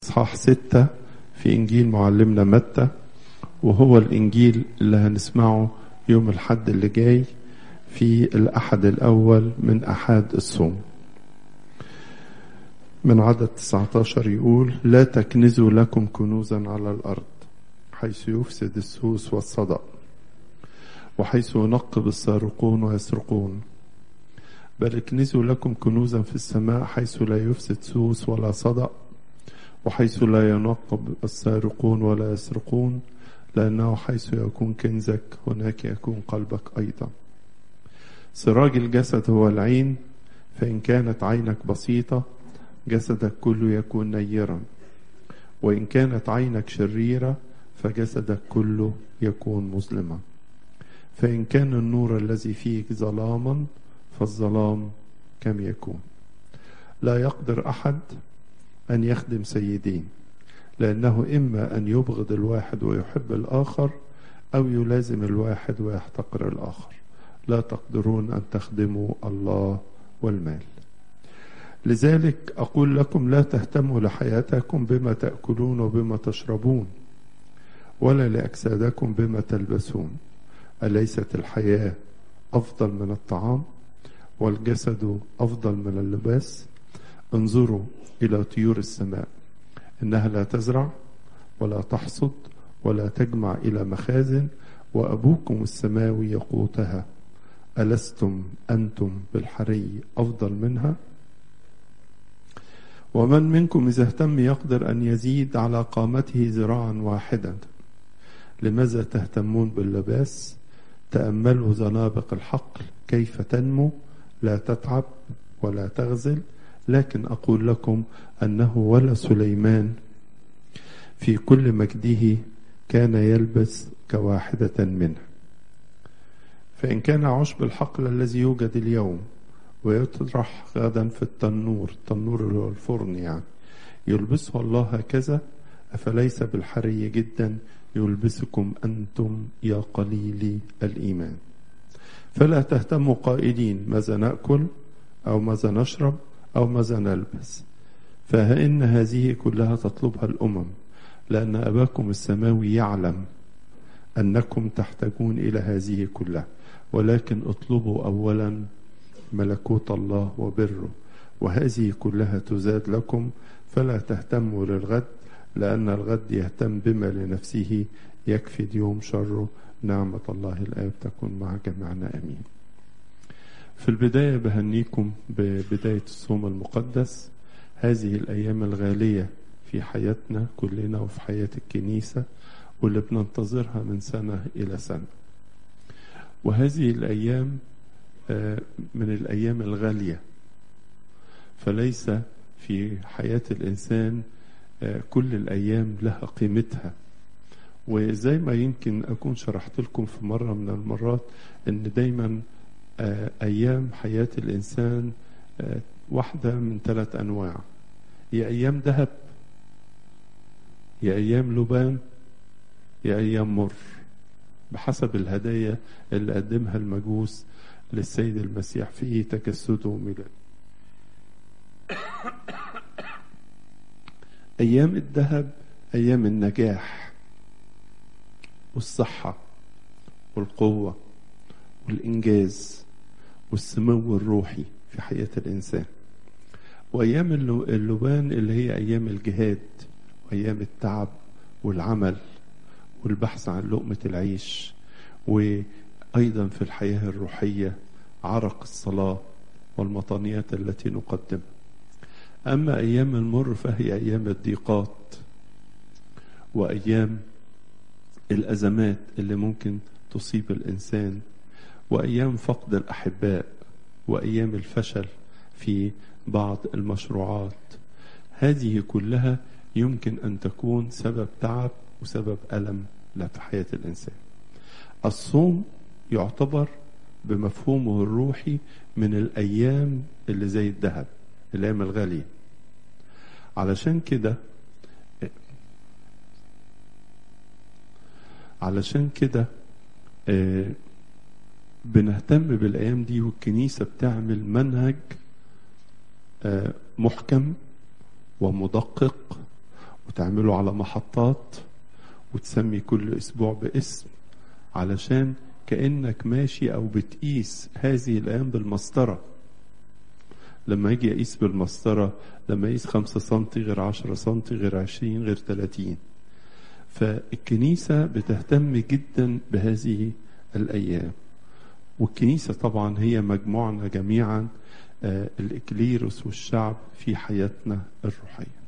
إصحاح ستة في إنجيل معلمنا متى وهو الإنجيل اللي هنسمعه يوم الحد اللي جاي في الأحد الأول من أحد الصوم من عدد 19 يقول لا تكنزوا لكم كنوزا على الأرض حيث يفسد السوس والصدأ وحيث ينقب السارقون ويسرقون بل اكنزوا لكم كنوزا في السماء حيث لا يفسد سوس ولا صدأ وحيث لا ينقب السارقون ولا يسرقون لأنه حيث يكون كنزك هناك يكون قلبك أيضا سراج الجسد هو العين فإن كانت عينك بسيطة جسدك كله يكون نيرا وإن كانت عينك شريرة فجسدك كله يكون مظلما فإن كان النور الذي فيك ظلاما فالظلام كم يكون لا يقدر أحد أن يخدم سيدين لأنه إما أن يبغض الواحد ويحب الآخر أو يلازم الواحد ويحتقر الآخر لا تقدرون أن تخدموا الله والمال لذلك أقول لكم لا تهتموا لحياتكم بما تأكلون وبما تشربون ولا لأجسادكم بما تلبسون أليست الحياة أفضل من الطعام والجسد أفضل من اللباس انظروا إلى طيور السماء إنها لا تزرع ولا تحصد ولا تجمع إلى مخازن وأبوكم السماوي يقوتها ألستم أنتم بالحري أفضل منها ومن منكم إذا اهتم يقدر أن يزيد على قامته ذراعا واحدا لماذا تهتمون باللباس تأملوا زنابق الحقل كيف تنمو لا تتعب ولا تغزل لكن أقول لكم أنه ولا سليمان في كل مجده كان يلبس كواحدة منها فإن كان عشب الحقل الذي يوجد اليوم ويطرح غدا في التنور التنور اللي هو الفرن يعني يلبسه الله هكذا أفليس بالحري جدا يلبسكم أنتم يا قليلي الإيمان فلا تهتموا قائلين ماذا نأكل أو ماذا نشرب أو ماذا نلبس فإن هذه كلها تطلبها الأمم لأن أباكم السماوي يعلم أنكم تحتاجون إلى هذه كلها ولكن اطلبوا أولا ملكوت الله وبره وهذه كلها تزاد لكم فلا تهتموا للغد لأن الغد يهتم بما لنفسه يكفي اليوم شره نعمة الله الآب تكون مع جميعنا أمين في البداية بهنيكم ببداية الصوم المقدس هذه الأيام الغالية في حياتنا كلنا وفي حياة الكنيسة واللي بننتظرها من سنة إلى سنة وهذه الأيام من الأيام الغالية فليس في حياة الإنسان كل الأيام لها قيمتها وزي ما يمكن أكون شرحت لكم في مرة من المرات أن دايما أيام حياة الإنسان واحدة من ثلاث أنواع يا أيام ذهب يا أيام لبان يا أيام مر بحسب الهدايا اللي قدمها المجوس للسيد المسيح في تجسده وميلاده أيام الذهب أيام النجاح والصحة والقوة والإنجاز والسمو الروحي في حياة الإنسان وأيام اللبان اللي هي أيام الجهاد وأيام التعب والعمل والبحث عن لقمة العيش وأيضا في الحياة الروحية عرق الصلاة والمطانيات التي نقدمها أما أيام المر فهي أيام الضيقات وأيام الأزمات اللي ممكن تصيب الإنسان وأيام فقد الأحباء وأيام الفشل في بعض المشروعات هذه كلها يمكن أن تكون سبب تعب وسبب ألم لا في حياة الإنسان الصوم يعتبر بمفهومه الروحي من الأيام اللي زي الذهب الأيام الغالية علشان كده علشان كده آه بنهتم بالأيام دي والكنيسة بتعمل منهج آه محكم ومدقق وتعمله على محطات وتسمي كل اسبوع باسم علشان كانك ماشي او بتقيس هذه الايام بالمسطره لما يجي يقيس بالمسطره لما يقيس خمسة سنتي غير عشرة سنتي غير عشرين غير تلاتين فالكنيسة بتهتم جدا بهذه الأيام والكنيسة طبعا هي مجموعنا جميعا آه، الإكليروس والشعب في حياتنا الروحية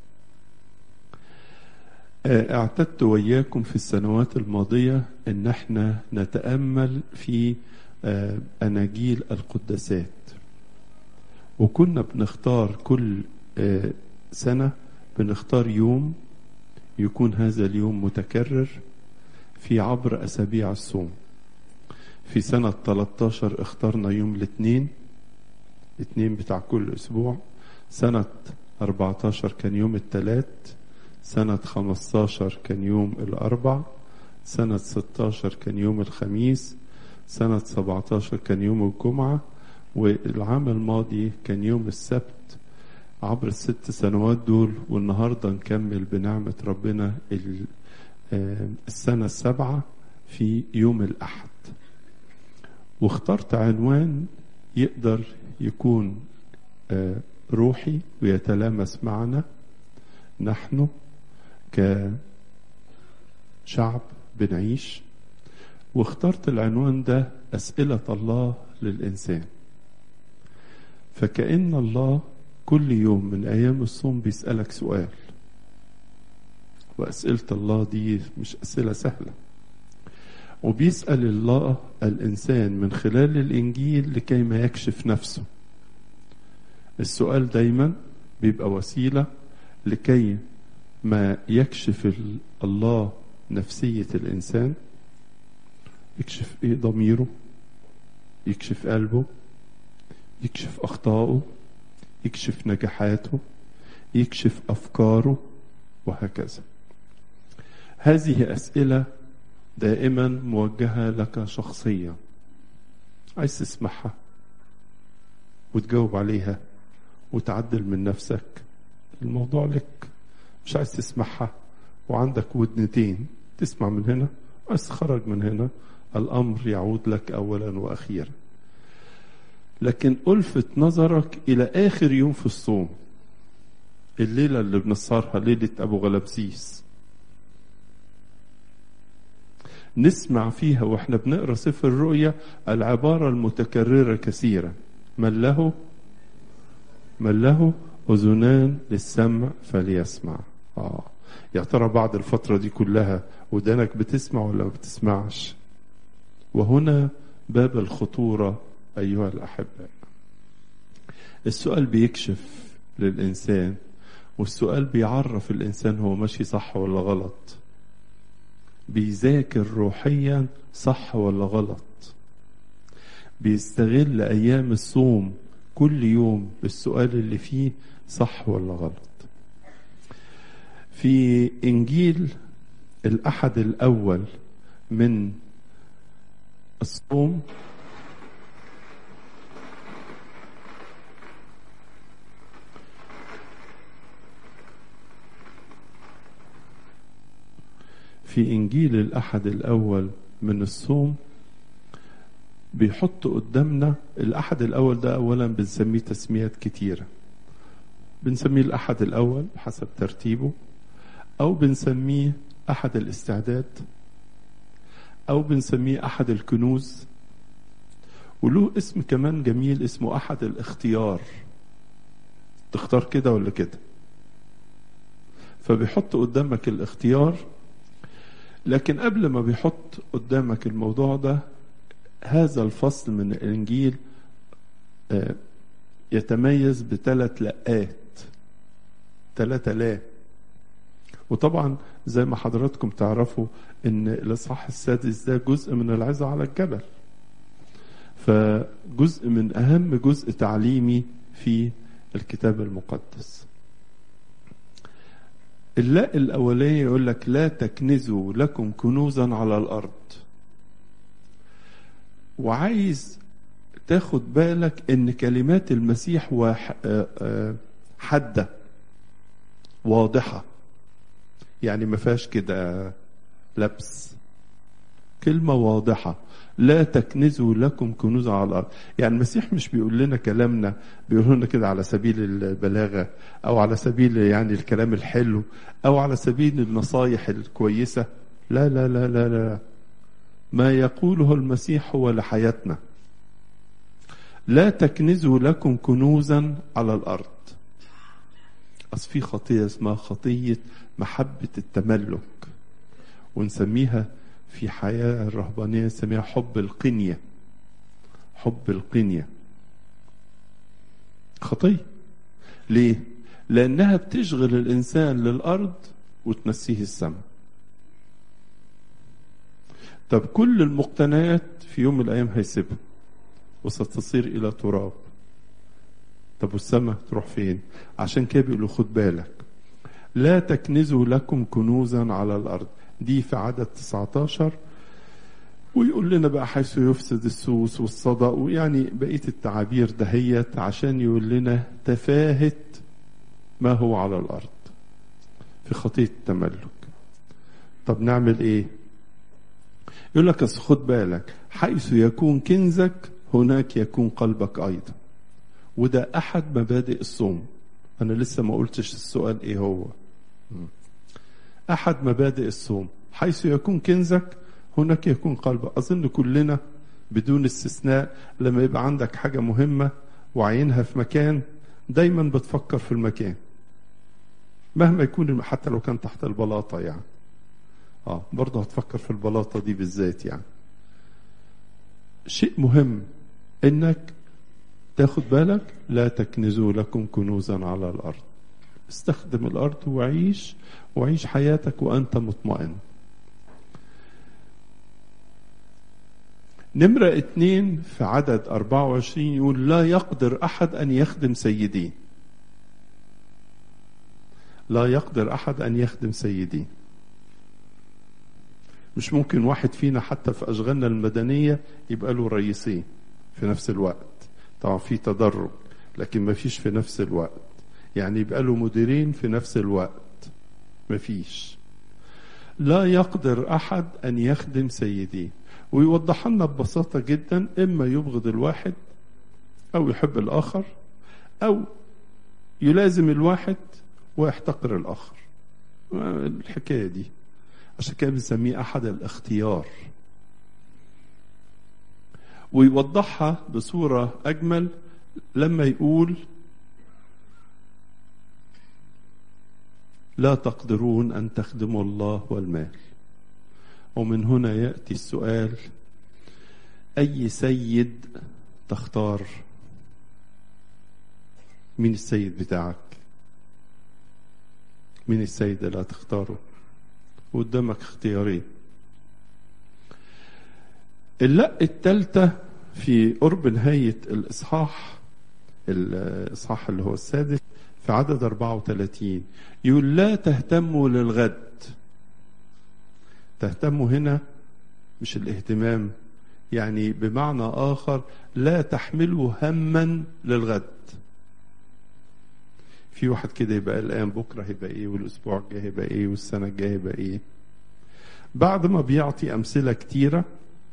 آه، اعتدت وياكم في السنوات الماضية ان احنا نتأمل في آه، أناجيل القداسات وكنا بنختار كل آه، سنة بنختار يوم يكون هذا اليوم متكرر في عبر أسابيع الصوم في سنة 13 اخترنا يوم الاثنين الاثنين بتاع كل أسبوع سنة 14 كان يوم الثلاث سنة 15 كان يوم الأربع سنة 16 كان يوم الخميس سنة 17 كان يوم الجمعة والعام الماضي كان يوم السبت عبر الست سنوات دول والنهارده نكمل بنعمة ربنا ال- آه، السنة السابعة في يوم الأحد واخترت عنوان يقدر يكون آه، روحي ويتلامس معنا نحن كشعب بنعيش واخترت العنوان ده أسئلة الله للإنسان فكأن الله كل يوم من أيام الصوم بيسألك سؤال وأسئلة الله دي مش أسئلة سهلة وبيسأل الله الإنسان من خلال الإنجيل لكي ما يكشف نفسه السؤال دايما بيبقى وسيلة لكي ما يكشف ال- الله نفسية الإنسان يكشف إيه ضميره يكشف قلبه يكشف أخطائه يكشف نجاحاته يكشف أفكاره وهكذا هذه أسئلة دائما موجهة لك شخصيا عايز تسمعها وتجاوب عليها وتعدل من نفسك الموضوع لك مش عايز تسمعها وعندك ودنتين تسمع من هنا عايز تخرج من هنا الأمر يعود لك أولا وأخيرا لكن ألفت نظرك إلى آخر يوم في الصوم الليلة اللي بنسهرها ليلة أبو غلبسيس نسمع فيها واحنا بنقرا سفر الرؤيا العبارة المتكررة كثيرا من له من له أذنان للسمع فليسمع آه. يا ترى بعد الفترة دي كلها ودانك بتسمع ولا ما بتسمعش وهنا باب الخطورة أيها الأحباء السؤال بيكشف للإنسان والسؤال بيعرف الإنسان هو ماشي صح ولا غلط بيذاكر روحيا صح ولا غلط بيستغل أيام الصوم كل يوم بالسؤال اللي فيه صح ولا غلط في إنجيل الأحد الأول من الصوم في إنجيل الأحد الأول من الصوم بيحط قدامنا الأحد الأول ده أولا بنسميه تسميات كتيرة بنسميه الأحد الأول حسب ترتيبه أو بنسميه أحد الاستعداد أو بنسميه أحد الكنوز وله اسم كمان جميل اسمه أحد الاختيار تختار كده ولا كده فبيحط قدامك الاختيار لكن قبل ما بيحط قدامك الموضوع ده هذا الفصل من الإنجيل آه، يتميز بثلاث لقات ثلاثة لا وطبعا زي ما حضراتكم تعرفوا ان الاصحاح السادس ده جزء من العظة على الجبل فجزء من اهم جزء تعليمي في الكتاب المقدس اللاء الأولية يقول لك لا تكنزوا لكم كنوزا على الأرض وعايز تاخد بالك ان كلمات المسيح واح... آه، آه، حادة واضحة يعني ما فيهاش كده لبس كلمة واضحة لا تكنزوا لكم كنوزا على الأرض يعني المسيح مش بيقول لنا كلامنا بيقول لنا كده على سبيل البلاغة أو على سبيل يعني الكلام الحلو أو على سبيل النصايح الكويسة لا لا لا لا لا ما يقوله المسيح هو لحياتنا لا تكنزوا لكم كنوزا على الأرض أصل في خطية اسمها خطية محبة التملك ونسميها في حياة الرهبانية نسميها حب القنية حب القنية خطية ليه؟ لأنها بتشغل الإنسان للأرض وتنسيه السماء طب كل المقتنيات في يوم من الأيام هيسيبها وستصير إلى تراب طب والسماء تروح فين عشان كده بيقولوا خد بالك لا تكنزوا لكم كنوزا على الأرض دي في عدد 19 ويقول لنا بقى حيث يفسد السوس والصدأ ويعني بقية التعابير دهيت عشان يقول لنا تفاهة ما هو على الأرض في خطية التملك طب نعمل ايه يقول لك اصل خد بالك حيث يكون كنزك هناك يكون قلبك ايضا وده احد مبادئ الصوم انا لسه ما قلتش السؤال ايه هو احد مبادئ الصوم حيث يكون كنزك هناك يكون قلبك اظن كلنا بدون استثناء لما يبقى عندك حاجه مهمه وعينها في مكان دايما بتفكر في المكان مهما يكون حتى لو كان تحت البلاطه يعني اه برضه هتفكر في البلاطه دي بالذات يعني شيء مهم انك تاخد بالك لا تكنزوا لكم كنوزا على الارض استخدم الارض وعيش وعيش حياتك وانت مطمئن نمرة اتنين في عدد 24 يقول لا يقدر أحد أن يخدم سيدين لا يقدر أحد أن يخدم سيدين مش ممكن واحد فينا حتى في أشغالنا المدنية يبقى له رئيسين في نفس الوقت طبعا في تدرج لكن ما فيش في نفس الوقت يعني يبقى له مديرين في نفس الوقت ما فيش لا يقدر أحد أن يخدم سيديه ويوضح لنا ببساطة جدا إما يبغض الواحد أو يحب الآخر أو يلازم الواحد ويحتقر الآخر الحكاية دي عشان كده بنسميه أحد الاختيار ويوضحها بصورة أجمل لما يقول لا تقدرون أن تخدموا الله والمال ومن هنا يأتي السؤال أي سيد تختار مين السيد بتاعك مين السيد اللي هتختاره قدامك اختيارين اللق الثالثة في قرب نهاية الإصحاح الإصحاح اللي هو السادس في عدد 34 يقول لا تهتموا للغد تهتموا هنا مش الاهتمام يعني بمعنى آخر لا تحملوا هما للغد في واحد كده يبقى الآن بكرة هيبقى إيه والأسبوع الجاي هيبقى إيه والسنة الجاية هيبقى إيه بعد ما بيعطي أمثلة كتيرة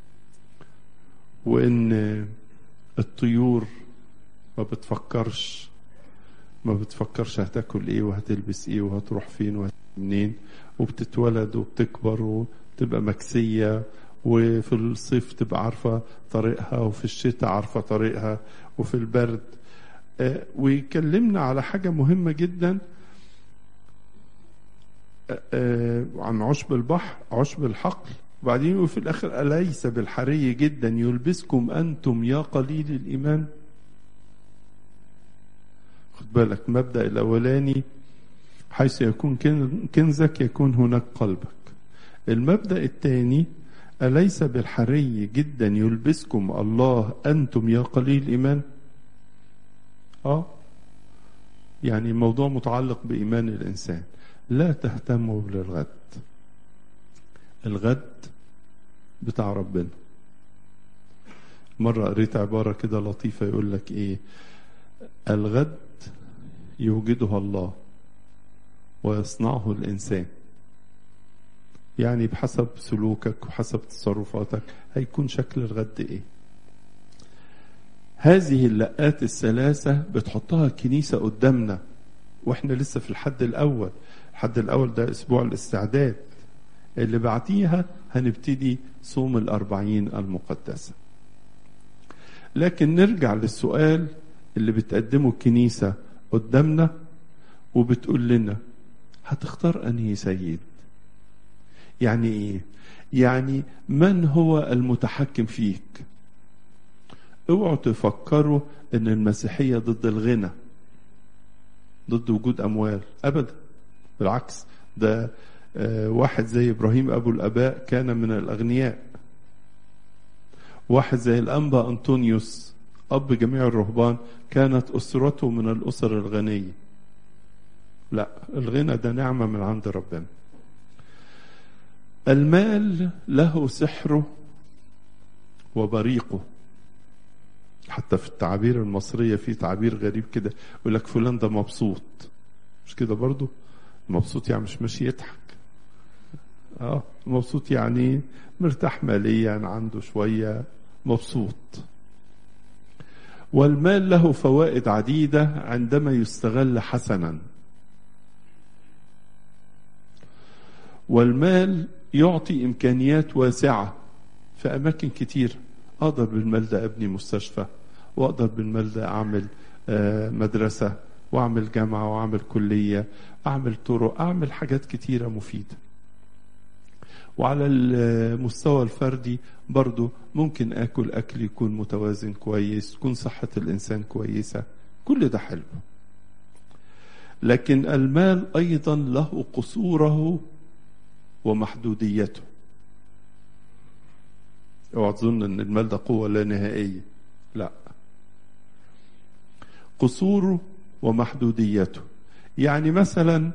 وإن الطيور ما بتفكرش ما بتفكرش هتاكل ايه وهتلبس ايه وهتروح فين وهتروح منين وبتتولد وبتكبر وتبقى مكسية وفي الصيف تبقى عارفة طريقها وفي الشتاء عارفة طريقها وفي البرد آه ويكلمنا على حاجة مهمة جدا آه عن عشب البحر عشب الحقل وبعدين يقول في الآخر أليس بالحري جدا يلبسكم أنتم يا قليل الإيمان خد بالك مبدأ الأولاني حيث يكون كنزك يكون هناك قلبك المبدأ الثاني أليس بالحري جدا يلبسكم الله أنتم يا قليل الإيمان آه يعني الموضوع متعلق بإيمان الإنسان لا تهتموا للغد الغد بتاع ربنا مرة قريت عبارة كده لطيفة يقول لك إيه الغد يوجدها الله ويصنعه الإنسان يعني بحسب سلوكك وحسب تصرفاتك هيكون شكل الغد ايه هذه اللقات الثلاثة بتحطها الكنيسة قدامنا واحنا لسه في الحد الاول الحد الاول ده اسبوع الاستعداد اللي بعديها هنبتدي صوم الاربعين المقدسة لكن نرجع للسؤال اللي بتقدمه الكنيسة قدامنا وبتقول لنا هتختار انهي سيد يعني ايه يعني من هو المتحكم فيك اوعوا تفكروا ان المسيحيه ضد الغنى ضد وجود اموال ابدا بالعكس ده واحد زي ابراهيم ابو الاباء كان من الاغنياء واحد زي الانبا انطونيوس اب جميع الرهبان كانت اسرته من الاسر الغنيه لا الغنى ده نعمه من عند ربنا المال له سحره وبريقه حتى في التعابير المصرية في تعبير غريب كده يقول لك فلان ده مبسوط مش كده برضو مبسوط يعني مش ماشي يضحك اه مبسوط يعني مرتاح ماليا عنده شوية مبسوط والمال له فوائد عديدة عندما يستغل حسنا والمال يعطي إمكانيات واسعة في أماكن كتير أقدر بالمال ده أبني مستشفى وأقدر بالمال ده أعمل مدرسة وأعمل جامعة وأعمل كلية أعمل طرق أعمل حاجات كتيرة مفيدة وعلى المستوى الفردي برضو ممكن أكل أكل يكون متوازن كويس تكون صحة الإنسان كويسة كل ده حلو لكن المال أيضا له قصوره ومحدوديته اوعى تظن ان المال ده قوه لا نهائيه لا قصوره ومحدوديته يعني مثلا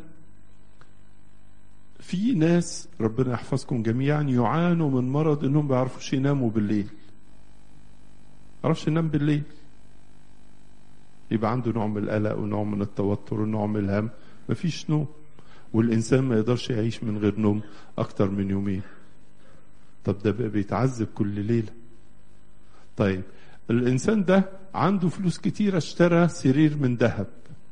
في ناس ربنا يحفظكم جميعا يعانوا من مرض انهم بيعرفوش يناموا بالليل يعرفش ينام بالليل يبقى عنده نوع من القلق ونوع من التوتر ونوع من الهم مفيش نوم والإنسان ما يقدرش يعيش من غير نوم أكتر من يومين طب ده بقى بيتعذب كل ليلة طيب الإنسان ده عنده فلوس كتيرة اشترى سرير من ذهب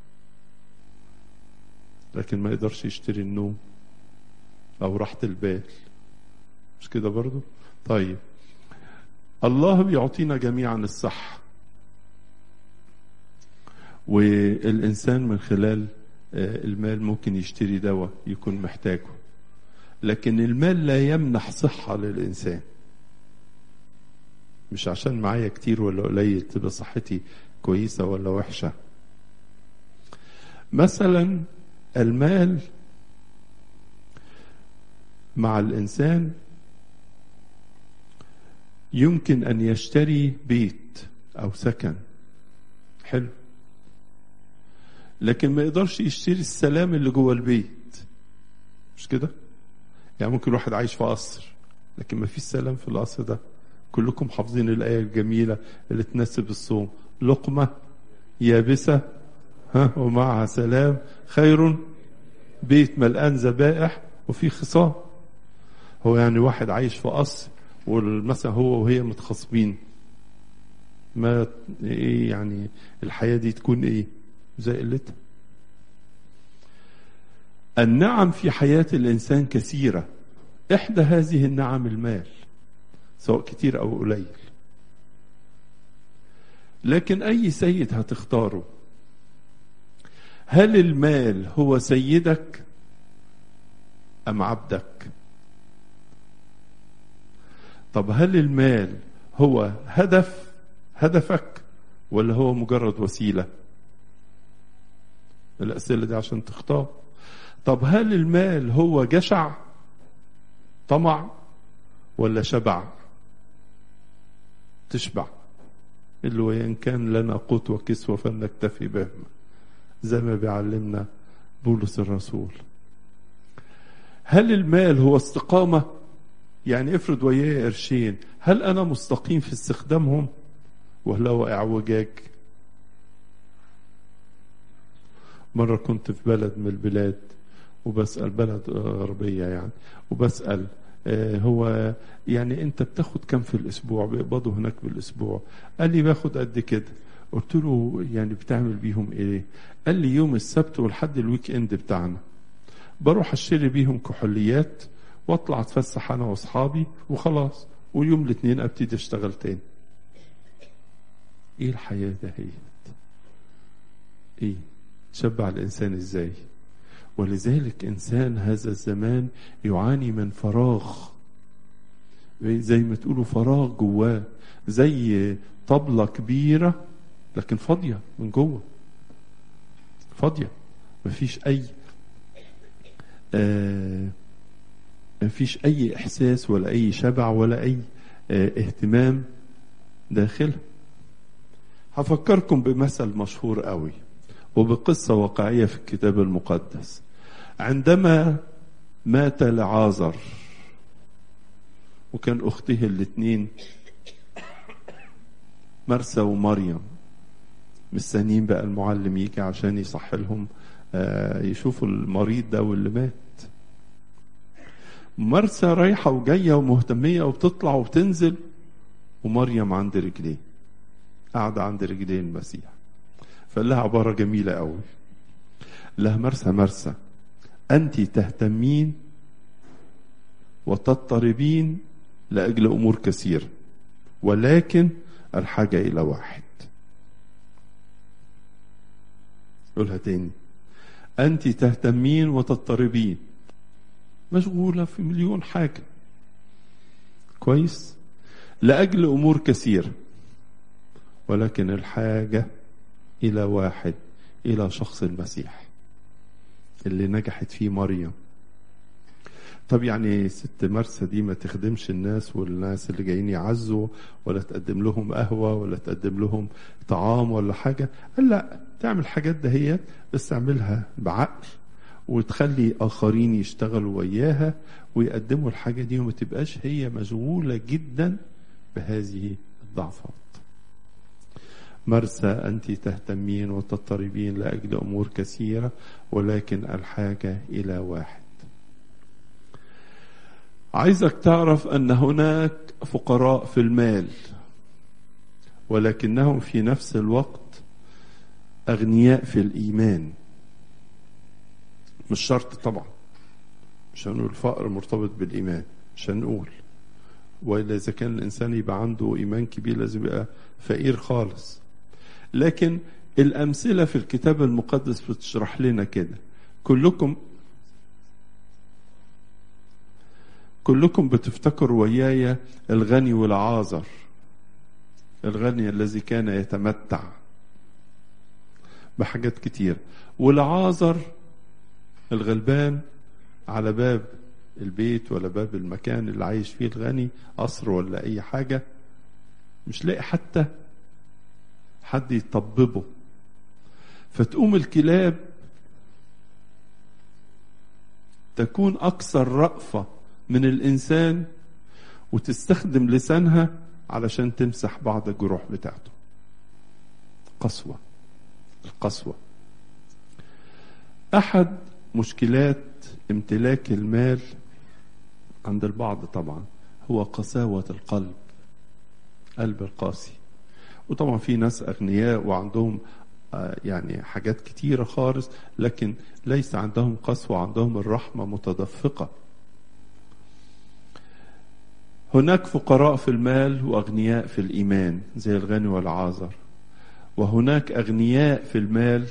لكن ما يقدرش يشتري النوم أو راحة البال مش كده برضو طيب الله بيعطينا جميعا الصحة والإنسان من خلال المال ممكن يشتري دواء يكون محتاجه لكن المال لا يمنح صحة للإنسان مش عشان معايا كتير ولا قليل تبقى صحتي كويسة ولا وحشة مثلا المال مع الإنسان يمكن أن يشتري بيت أو سكن حلو لكن ما يقدرش يشتري السلام اللي جوه البيت مش كده يعني ممكن واحد عايش في قصر لكن ما فيش سلام في القصر ده كلكم حافظين الآية الجميلة اللي تناسب الصوم لقمة يابسة ها ومعها سلام خير بيت ملآن ذبائح وفي خصام هو يعني واحد عايش في قصر ومثلا هو وهي متخاصمين ما ايه يعني الحياة دي تكون ايه زي قلتها النعم في حياة الإنسان كثيرة إحدى هذه النعم المال سواء كتير أو قليل لكن أي سيد هتختاره هل المال هو سيدك أم عبدك طب هل المال هو هدف هدفك ولا هو مجرد وسيله الأسئلة دي عشان تختار طب هل المال هو جشع طمع ولا شبع تشبع اللي هو إن كان لنا قوت وكسوة فلنكتفي بهم زي ما بيعلمنا بولس الرسول هل المال هو استقامة يعني افرض وياي قرشين هل أنا مستقيم في استخدامهم ولا هو اعوجاج مرة كنت في بلد من البلاد وبسأل بلد غربية يعني وبسأل آه، هو يعني انت بتاخد كم في الاسبوع بيقبضوا هناك بالاسبوع قال لي باخد قد كده قلت له يعني بتعمل بيهم ايه قال لي يوم السبت والحد الويك اند بتاعنا بروح اشتري بيهم كحوليات واطلع اتفسح انا واصحابي وخلاص ويوم الاثنين ابتدي اشتغل تاني ايه الحياة دهيت ايه تشبع الانسان ازاي ولذلك انسان هذا الزمان يعاني من فراغ زي ما تقولوا فراغ جواه زي طبلة كبيرة لكن فاضية من جوه فاضية مفيش أي آه مفيش أي إحساس ولا أي شبع ولا أي آه اهتمام داخلها هفكركم بمثل مشهور قوي وبقصة واقعية في الكتاب المقدس عندما مات لعازر وكان أخته الاثنين مرسى ومريم مستنيين بقى المعلم يجي عشان يصح لهم يشوفوا المريض ده واللي مات مرسى رايحة وجاية ومهتمية وبتطلع وبتنزل ومريم عند رجليه قاعدة عند رجليه المسيح فقال لها عبارة جميلة قوي لها مرسى مرسى أنت تهتمين وتضطربين لأجل أمور كثيرة ولكن الحاجة إلى واحد قولها تاني أنت تهتمين وتضطربين مشغولة في مليون حاجة كويس لأجل أمور كثيرة ولكن الحاجة إلى واحد إلى شخص المسيح اللي نجحت فيه مريم طب يعني ست مرسى دي ما تخدمش الناس والناس اللي جايين يعزوا ولا تقدم لهم قهوة ولا تقدم لهم طعام ولا حاجة قال لا تعمل حاجات دهيت بس تعملها بعقل وتخلي آخرين يشتغلوا وياها ويقدموا الحاجة دي وما تبقاش هي مشغولة جدا بهذه الضعفات مرسى أنت تهتمين وتضطربين لأجل أمور كثيرة ولكن الحاجة إلى واحد عايزك تعرف أن هناك فقراء في المال ولكنهم في نفس الوقت أغنياء في الإيمان مش شرط طبعا مش هنقول الفقر مرتبط بالإيمان مش هنقول وإلا إذا كان الإنسان يبقى عنده إيمان كبير لازم يبقى فقير خالص لكن الأمثلة في الكتاب المقدس بتشرح لنا كده كلكم كلكم بتفتكروا وياي الغني والعازر الغني الذي كان يتمتع بحاجات كتير والعازر الغلبان على باب البيت ولا باب المكان اللي عايش فيه الغني قصر ولا اي حاجة مش لاقي حتى حد يطببه فتقوم الكلاب تكون اكثر رأفة من الانسان وتستخدم لسانها علشان تمسح بعض الجروح بتاعته قسوة القسوة احد مشكلات امتلاك المال عند البعض طبعا هو قساوة القلب قلب القاسي وطبعا في ناس أغنياء وعندهم يعني حاجات كتيرة خالص لكن ليس عندهم قسوة عندهم الرحمة متدفقة هناك فقراء في المال وأغنياء في الإيمان زي الغني والعازر وهناك أغنياء في المال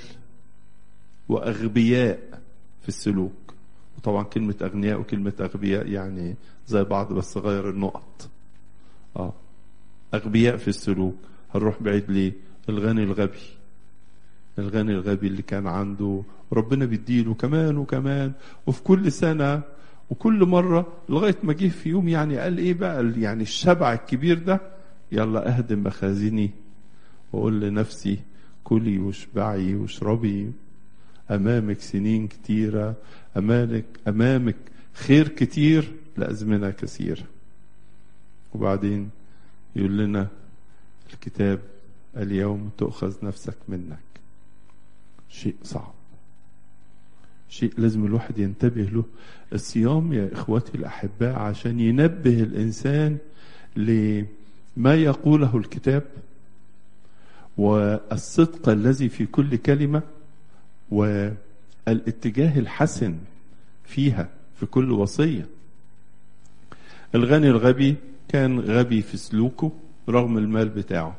وأغبياء في السلوك وطبعا كلمة أغنياء وكلمة أغبياء يعني زي بعض بس غير النقط آه أغبياء في السلوك هنروح بعيد ليه الغني الغبي الغني الغبي اللي كان عنده ربنا بيديله كمان وكمان وفي كل سنة وكل مرة لغاية ما جه في يوم يعني قال ايه بقى يعني الشبع الكبير ده يلا اهدم مخازني واقول لنفسي كلي واشبعي واشربي امامك سنين كتيرة امامك امامك خير كتير لازمنة كثيرة وبعدين يقول لنا الكتاب اليوم تؤخذ نفسك منك شيء صعب شيء لازم الواحد ينتبه له الصيام يا إخوتي الأحباء عشان ينبه الإنسان لما يقوله الكتاب والصدق الذي في كل كلمة والاتجاه الحسن فيها في كل وصية الغني الغبي كان غبي في سلوكه رغم المال بتاعه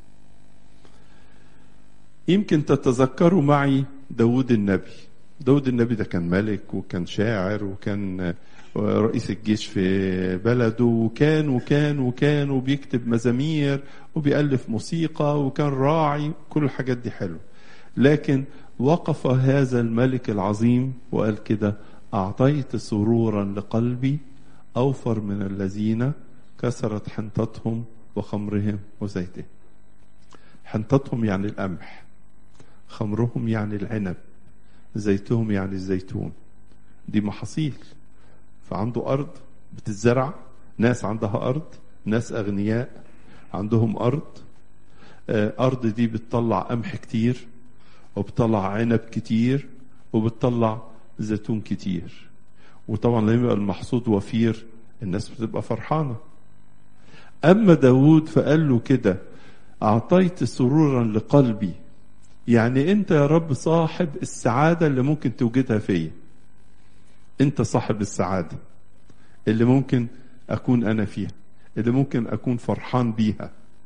يمكن تتذكروا معي داود النبي داود النبي ده كان ملك وكان شاعر وكان رئيس الجيش في بلده وكان وكان وكان وبيكتب مزامير وبيألف موسيقى وكان راعي كل الحاجات دي حلوة لكن وقف هذا الملك العظيم وقال كده أعطيت سرورا لقلبي أوفر من الذين كسرت حنطتهم وخمرهم وزيتهم حنطتهم يعني القمح خمرهم يعني العنب زيتهم يعني الزيتون دي محاصيل فعنده أرض بتزرع ناس عندها أرض ناس أغنياء عندهم أرض أرض دي بتطلع قمح كتير وبتطلع عنب كتير وبتطلع زيتون كتير وطبعا لما يبقى المحصول وفير الناس بتبقى فرحانة أما داود فقال له كده أعطيت سرورا لقلبي يعني أنت يا رب صاحب السعادة اللي ممكن توجدها فيا أنت صاحب السعادة اللي ممكن أكون أنا فيها اللي ممكن أكون فرحان بيها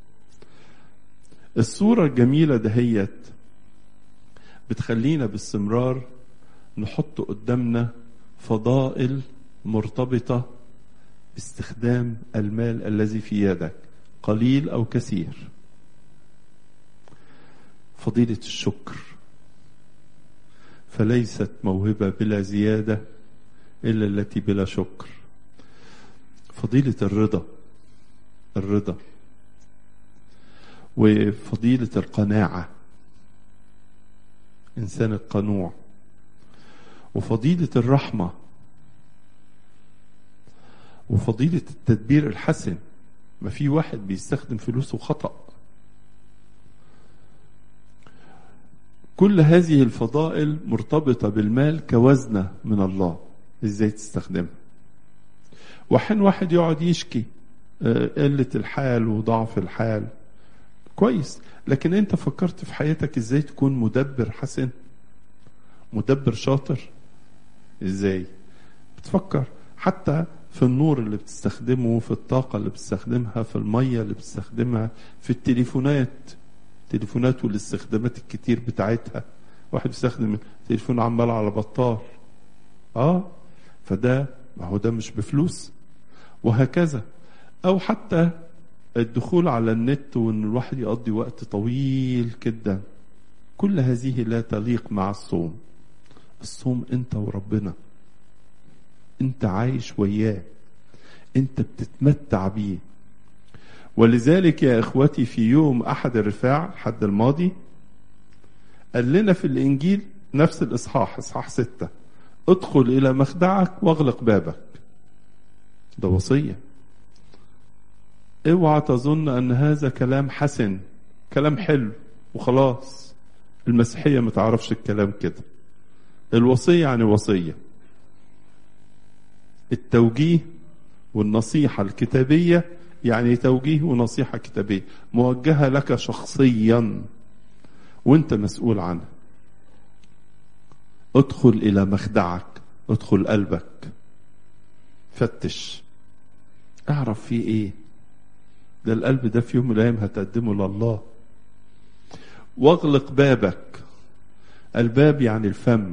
الصورة الجميلة دهيت بتخلينا باستمرار نحط قدامنا فضائل مرتبطة باستخدام المال الذي في يدك قليل أو كثير فضيلة الشكر فليست موهبة بلا زيادة إلا التي بلا شكر فضيلة الرضا الرضا وفضيلة القناعة إنسان القنوع وفضيلة الرحمة وفضيلة التدبير الحسن ما في واحد بيستخدم فلوسه خطأ كل هذه الفضائل مرتبطة بالمال كوزنة من الله ازاي تستخدمها وحين واحد يقعد يشكي قلة الحال وضعف الحال كويس لكن انت فكرت في حياتك ازاي تكون مدبر حسن مدبر شاطر ازاي بتفكر حتى في النور اللي بتستخدمه في الطاقة اللي بتستخدمها في المية اللي بتستخدمها في التليفونات التليفونات والاستخدامات الكتير بتاعتها واحد بيستخدم التليفون عمال على بطال اه فده ما هو ده مش بفلوس وهكذا او حتى الدخول على النت وان الواحد يقضي وقت طويل جدا كل هذه لا تليق مع الصوم الصوم انت وربنا انت عايش وياه انت بتتمتع بيه ولذلك يا اخوتي في يوم احد الرفاع الحد الماضي قال لنا في الانجيل نفس الاصحاح اصحاح ستة ادخل الى مخدعك واغلق بابك ده وصيه اوعى تظن ان هذا كلام حسن كلام حلو وخلاص المسيحيه ما تعرفش الكلام كده الوصيه يعني وصيه التوجيه والنصيحه الكتابيه يعني توجيه ونصيحه كتابيه موجهه لك شخصيا وانت مسؤول عنها ادخل الى مخدعك ادخل قلبك فتش اعرف فيه ايه ده القلب ده في يوم من الايام هتقدمه لله واغلق بابك الباب يعني الفم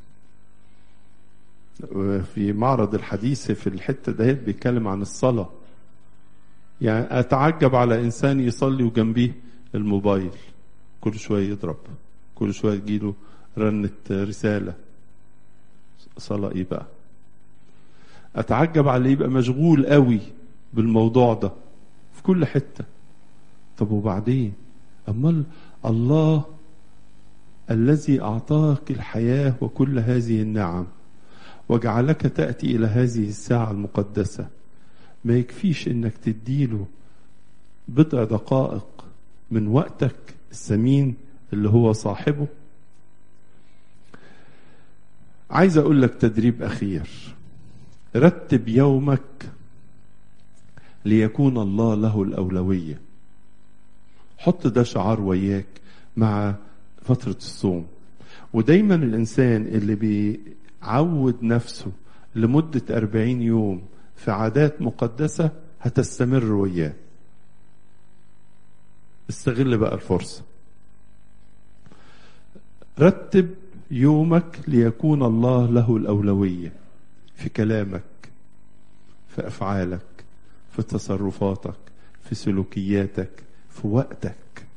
في معرض الحديث في الحته دهيت بيتكلم عن الصلاه يعني اتعجب على انسان يصلي وجنبيه الموبايل كل شويه يضرب كل شويه تجيله رنه رساله صلاه ايه بقى اتعجب على يبقى مشغول قوي بالموضوع ده في كل حته طب وبعدين امال الله الذي اعطاك الحياه وكل هذه النعم وجعلك تاتي الى هذه الساعه المقدسه ما يكفيش انك تديله بضع دقائق من وقتك الثمين اللي هو صاحبه عايز اقول لك تدريب اخير رتب يومك ليكون الله له الاولويه حط ده شعار وياك مع فتره الصوم ودايما الانسان اللي بيعود نفسه لمده أربعين يوم في عادات مقدسه هتستمر وياه استغل بقى الفرصه رتب يومك ليكون الله له الأولوية في كلامك في أفعالك في تصرفاتك في سلوكياتك في وقتك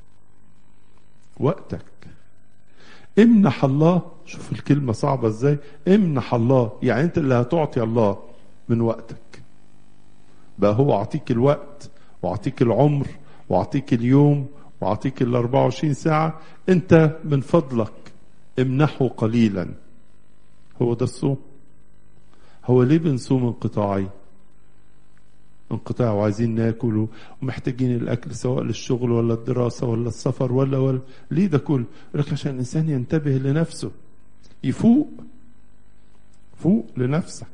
وقتك امنح الله شوف الكلمة صعبة ازاي امنح الله يعني انت اللي هتعطي الله من وقتك بقى هو اعطيك الوقت واعطيك العمر واعطيك اليوم واعطيك ال 24 ساعة انت من فضلك امنحه قليلا هو ده الصوم هو ليه بنصوم انقطاعي انقطاع وعايزين ناكل ومحتاجين الاكل سواء للشغل ولا الدراسه ولا السفر ولا ولا ليه ده كله؟ يقول لك عشان الانسان ينتبه لنفسه يفوق فوق لنفسك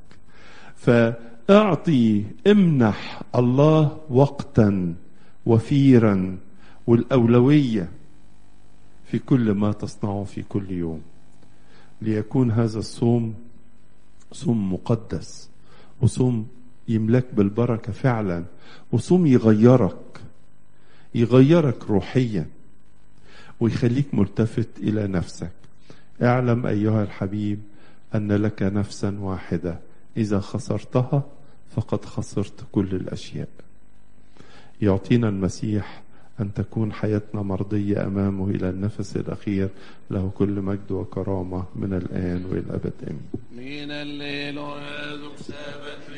فاعطي امنح الله وقتا وفيرا والاولويه في كل ما تصنعه في كل يوم ليكون هذا الصوم صوم مقدس وصوم يملك بالبركة فعلا وصوم يغيرك يغيرك روحيا ويخليك ملتفت إلى نفسك اعلم أيها الحبيب أن لك نفسا واحدة إذا خسرتها فقد خسرت كل الأشياء يعطينا المسيح أن تكون حياتنا مرضية أمامه إلى النفس الأخير له كل مجد وكرامة من الآن وإلى الأبد آمين من الليل وهذا سابت